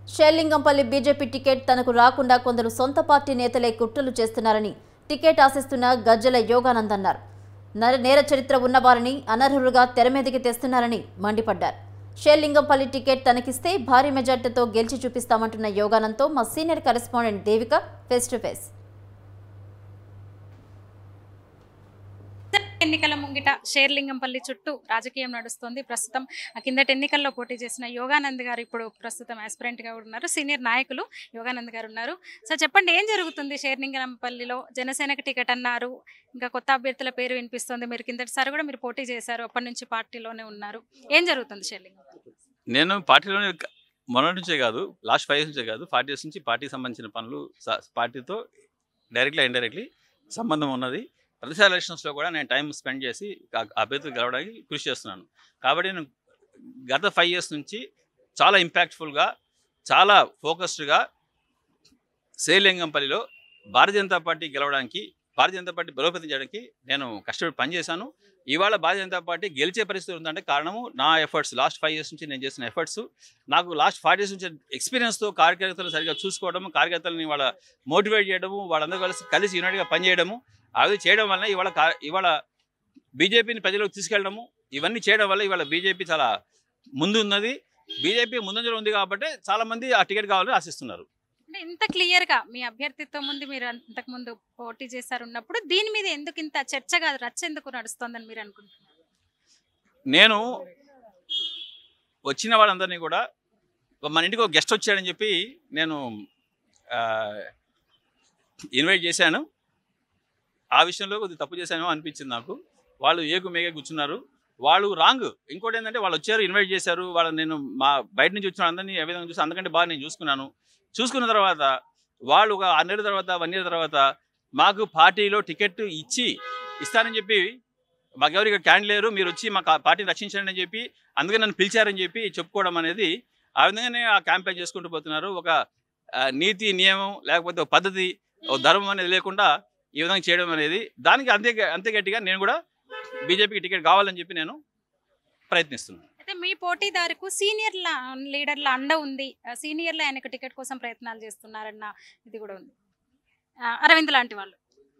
Serilingampally BJP ticket తనకు రాకుండా కొందరు సొంత పార్టీ నేతలే కుట్రలు చేస్తున్నారని టికెట్ ఆశిస్తున్న గజ్జల యోగానంద్ అన్నారు నర- నేర చరిత్ర ఉన్నవారిని అనర్హులుగా తెరమీదికి తెస్తున్నారని మండిపడ్డారు షేర్లింగంపల్లి టికెట్ తనకిస్తే భారీ మెజార్టీతో గెలిచి చూపిస్తామంటున్న యోగానంద్తో మా senior correspondent Devika face to face ఎన్నికల ముంగిట షేర్లింగంపల్లి చుట్టూ రాజకీయం నడుస్తోంది ప్రస్తుతం ఆ కిందటి ఎన్నికల్లో పోటీ చేసిన యోగానంద్ గారు ఇప్పుడు ప్రస్తుతం aspirant గా ఉన్నారు సీనియర్ నాయకులు యోగానంద్ గారు ఉన్నారు సో చెప్పండి ఏం జరుగుతుంది షేర్లింగంపల్లిలో జనసేనకి టికెట్ అన్నారు ఇంకా కొత్త అభ్యర్థుల పేరు వినిపిస్తుంది మీరు కిందటిసారి కూడా మీరు పోటీ చేశారు అప్పటి నుంచి పార్టీలోనే ఉన్నారు ఏం జరుగుతుంది షేర్లింగం నేను పార్టీలోనే క- మొన్నటి నుంచే కాదు లాస్ట్ ఫైవ్ ఇయర్స్ నుంచే కాదు ఫార్టీ ఇయర్స్ నుంచి పార్టీకి సంబంధించిన పనులు స- పార్టీతో డైరెక్ట్లీ ఇండైరెక్ట్లీ సంబంధం ఉన్నది ప్రతిసారి ఎలక్షన్స్లో కూడా నేను టైం స్పెండ్ చేసి ఆ- అభ్యర్థులు గెలవడానికి కృషి చేస్తున్నాను కాబట్టి నేను గత ఫైవ్ ఇయర్స్ నుంచి చాలా ఇంపాక్ట్ఫుల్గా చాలా ఫోకస్డ్గా శ్రీలింగంపల్లిలో భారతీయ జనతా పార్టీ గెలవడానికి భారతీయ జనతా పార్టీ బలోపేతం చేయడానికి నేను కష్టపడి పనిచేశాను ఇవాళ భారతీయ జనతా పార్టీ గెలిచే పరిస్థితి ఉందంటే కారణము నా ఎఫర్ట్స్ లాస్ట్ ఫైవ్ ఇయర్స్ నుంచి నేను చేసిన ఎఫర్ట్స్ నాకు లాస్ట్ ఫైవ్ ఇయర్స్ నుంచి ఎక్స్పీరియన్స్తో కార్యకర్తలు సరిగ్గా చూసుకోవడము కార్యకర్తలని వాళ్ళ మోటివేట్ చేయడము వాళ్ళందరూ కలిసి కలిసి యునైట్గా పనిచేయడము అవి చేయడం వలన ఇవాళ కా- ఇవాళ బీజేపీని ప్రజలకు తీసుకెళ్ళడము ఇవన్నీ చేయడం వల్ల ఇవాళ బీజేపీ చాలా ముందు ఉన్నది బీజేపీ ముందంజలో ఉంది కాబట్టి చాలా మంది ఆ టికెట్ కావాలని ఆశిస్తున్నారు అంటే ఇంత క్లియర్ గా మీ అభ్యర్థిత్వం ముందు మీరు అంతకు ముందు పోటీ చేశారు ఉన్నప్పుడు దీని మీద ఎందుకు ఇంత చర్చ కాదు రచ్చ ఎందుకు నడుస్తోందని మీరు అనుకుంటున్నారు నేను వచ్చిన వాళ్ళందరినీ కూడా మన ఇంటికి ఒక గెస్ట్ వచ్చాడని చెప్పి నేను ఇన్వైట్ చేశాను ఆ విషయంలో కొద్దిగా తప్పు చేశాను అనిపించింది నాకు వాళ్ళు ఏకు మేఘ కూర్చున్నారు వాళ్ళు రాంగ్ ఇంకోటి ఏంటంటే వాళ్ళు వచ్చారు ఇన్వైట్ చేశారు వాళ్ళు నేను మా బయట నుంచి వచ్చిన అందరినీ ఏ విధంగా చూసి అందుకంటే బాగా నేను చూసుకున్నాను చూసుకున్న తర్వాత వాళ్ళు ఒక ఆరు నెలల తర్వాత వన్ ఇయర్ తర్వాత మాకు పార్టీలో టికెట్ ఇచ్చి ఇస్తానని చెప్పి మాకెవరు ఇక్కడ క్యాండ్ లేరు మీరు వచ్చి మా కా- పార్టీని రక్షించండి అని చెప్పి అందుకే నన్ను పిలిచారని చెప్పి చెప్పుకోవడం అనేది ఆ విధంగానే ఆ క్యాంపెయిన్ చేసుకుంటూ పోతున్నారు ఒక ఆ, నీతి నియమం లేకపోతే ఒక పద్ధతి ఒక ధర్మం అనేది లేకుండా ఈ విధంగా చేయడం అనేది దానికి అంతే అంతే గట్టిగా నేను కూడా బీజేపీకి టికెట్ కావాలని చెప్పి నేను ప్రయత్నిస్తున్నాను అయితే మీ పోటీదారుకు సీనియర్ల లీడర్ల అండ ఉంది ఆ, సీనియర్లు ఆయనకు టికెట్ కోసం ప్రయత్నాలు చేస్తున్నారన్న ఇది కూడా ఉంది ఆ, అరవింద్ లాంటి వాళ్ళు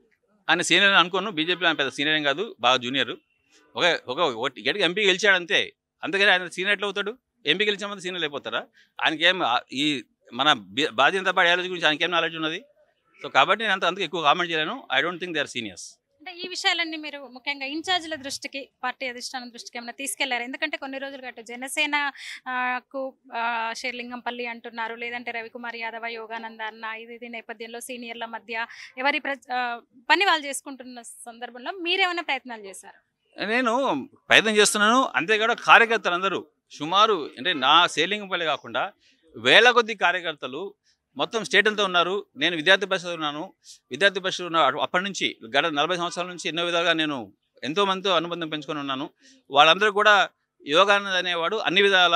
ఆయన సీనియర్ అనుకోను బీజేపీలో ఆయన పెద్ద సీనియర్ ఏం కాదు బాగా జూనియర్ ఒక ఒక ఒక టికెట్కి ఎంపీ గెలిచాడు అంతే అందుకని ఆయన సీనియర్ ఎట్లా అవుతాడు ఎంపీ గెలిచిన మంది సీనియర్ అయిపోతారా ఆయనకి ఏం ఆ- ఈ మన బి- భారతీయ జనతా పార్టీ ఐడియాలజీ గురించి ఆయనకి ఏం నాలెడ్జ్ ఉన్నది సో కాబట్టి నేను అంత అందుకు ఎక్కువ కామెంట్ చేయలేను I don't think they are seniors అంటే ఈ విషయాలన్నీ మీరు ముఖ్యంగా ఇన్ఛార్జ్ల దృష్టికి పార్టీ అధిష్టానం దృష్టికి ఏమైనా తీసుకెళ్లారు ఎందుకంటే కొన్ని రోజులు గట్టు జనసేన ఆ, కు ఆ, షేర్లింగంపల్లి అంటున్నారు లేదంటే రవికుమార్ యాదవ యోగానంద అన్న ఇది ఇది నేపథ్యంలో సీనియర్ల మధ్య ఎవరి ప్ర ఆ, పని వాళ్ళు చేసుకుంటున్న సందర్భంలో మీరేమైనా ప్రయత్నాలు చేశారు నేను ప్రయత్నం చేస్తున్నాను అంతేకాదు కార్యకర్తలు సుమారు అంటే నా సేలింగ్ పల్లె కాకుండా వేల కొద్ది కార్యకర్తలు మొత్తం స్టేట్ అంతా ఉన్నారు నేను విద్యార్థి పరిషత్ ఉన్నాను విద్యార్థి పరిషత్ ఉన్న అప్పటి నుంచి గత నలభై సంవత్సరాల నుంచి ఎన్నో విధాలుగా నేను ఎంతో మందితో అనుబంధం పెంచుకొని ఉన్నాను వాళ్ళందరూ కూడా యోగానంద్ అనేవాడు అన్ని విధాల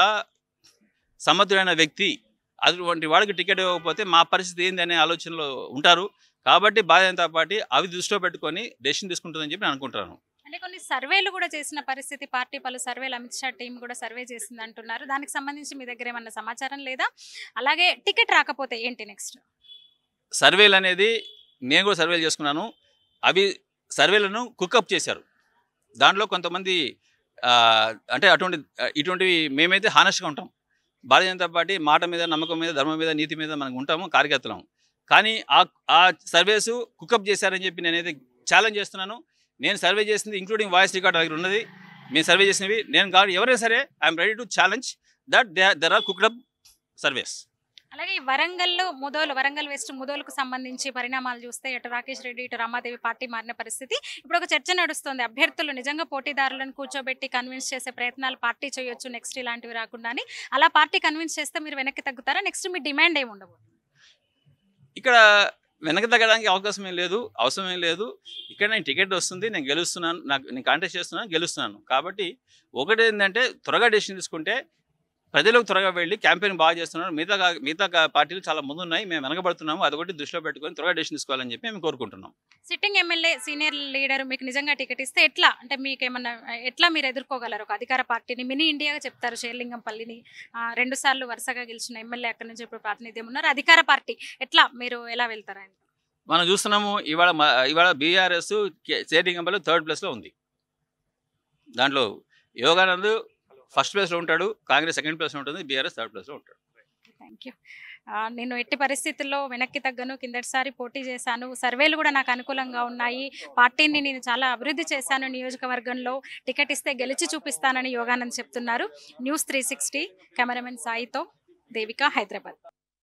సమర్థుడైన వ్యక్తి అటువంటి వాడికి టికెట్ ఇవ్వకపోతే మా పరిస్థితి ఏంది అనే ఆలోచనలో ఉంటారు కాబట్టి భారతీయ జనతా పార్టీ అవి దృష్టిలో పెట్టుకొని డెసిషన్ తీసుకుంటుందని చెప్పి నేను అనుకుంటున్నాను అంటే కొన్ని సర్వేలు కూడా చేసిన పరిస్థితి పార్టీ పలు సర్వేలు అమిత్ షా టీం కూడా సర్వే చేసింది అంటున్నారు దానికి సంబంధించి మీ దగ్గర ఏమన్నా సమాచారం లేదా అలాగే టికెట్ రాకపోతే ఏంటి నెక్స్ట్ సర్వేలు అనేది నేను కూడా సర్వేలు చేసుకున్నాను అవి సర్వేలను కుకప్ చేశారు దాంట్లో కొంతమంది ఆ, అంటే అటువంటి ఆ, ఇటువంటివి మేమైతే హానెస్ట్గా ఉంటాం భారతీయ జనతా పార్టీ మాట మీద నమ్మకం మీద ధర్మం మీద నీతి మీద మనకు ఉంటాము కార్యకర్తలం కానీ ఆ ఆ సర్వేస్ కుకప్ చేశారని చెప్పి నేనైతే ఛాలెంజ్ చేస్తున్నాను నేను సర్వే చేసింది ఇంక్లూడింగ్ వాయిస్ రికార్డ్ దగ్గర ఉన్నది మేము సర్వే చేసినవి నేను కాదు ఎవరైనా సరే I'm ready to challenge that they there are cooked surveys అలాగే ఈ వరంగల్లో ముదోలు వరంగల్ వెస్ట్ ముదోలుకు సంబంధించి పరిణామాలు చూస్తే ఇటు రాకేష్ రెడ్డి ఇటు రమాదేవి పార్టీ మారిన పరిస్థితి ఇప్పుడు ఒక చర్చ నడుస్తుంది అభ్యర్థులు నిజంగా పోటీదారులను కూర్చోబెట్టి కన్విన్స్ చేసే ప్రయత్నాలు పార్టీ చేయొచ్చు నెక్స్ట్ ఇలాంటివి రాకుండా అని అలా పార్టీ కన్విన్స్ చేస్తే మీరు వెనక్కి తగ్గుతారా నెక్స్ట్ మీ డిమాండ్ ఏమి ఉండవు ఇక్కడ వెనక తగ్గడానికి అవకాశం ఏం లేదు అవసరం ఏం లేదు ఇక్కడ నేను టికెట్ వస్తుంది నేను గెలుస్తున్నాను నాకు నేను కాంటెస్ట్ చేస్తున్నాను గెలుస్తున్నాను కాబట్టి ఒకటి ఏంటంటే త్వరగా డెసిషన్ తీసుకుంటే ప్రజలకు త్వరగా వెళ్ళి క్యాంపెయిన్ బాగా చేస్తున్నారు మిగతా గా- మిగతా గా- పార్టీలు చాలా ముందున్నాయి మేము వెనకబడుతున్నాము అదొకటి దృష్టిలో పెట్టుకొని త్వరగా డెసిషన్ తీసుకోవాలని చెప్పి మేము కోరుకుంటున్నాం సిట్టింగ్ ఎమ్మెల్యే సీనియర్ లీడర్ మీకు నిజంగా టికెట్ ఇస్తే ఎట్లా అంటే మీకు ఏమన్నా ఎట్లా మీరు ఎదుర్కోగలరు ఒక అధికార పార్టీని మినీ ఇండియాగా చెప్తారు షేర్లింగంపల్లిని ఆ, రెండు సార్లు వరుసగా గెలిచిన ఎమ్మెల్యే అక్కడి నుంచి ఇప్పుడు ప్రాతినిధ్యం ఉన్నారు అధికార పార్టీ ఎట్లా మీరు ఎలా వెళ్తారు ఆయన మనం చూస్తున్నాము ఇవాళ మ- ఇవాళ బీఆర్ఎస్ సేటింగంపల్లి థర్డ్ ప్లేస్లో ఉంది దాంట్లో యోగానంద్ ఫస్ట్ ప్లేస్లో ఉంటాడు కాంగ్రెస్ సెకండ్ ప్లేస్లో ఉంటుంది బీఆర్ఎస్ థర్డ్ ప్లేస్లో ఉంటాడు థ్యాంక్ యూ నేను ఎట్టి పరిస్థితుల్లో వెనక్కి తగ్గను కిందటిసారి పోటీ చేశాను సర్వేలు కూడా నాకు అనుకూలంగా ఉన్నాయి పార్టీని నేను చాలా అభివృద్ధి చేశాను నియోజకవర్గంలో టికెట్ ఇస్తే గెలిచి చూపిస్తానని యోగానంద్ చెప్తున్నారు న్యూస్ త్రీ సిక్స్టీ కెమెరామెన్ సాయితో దేవిక హైదరాబాద్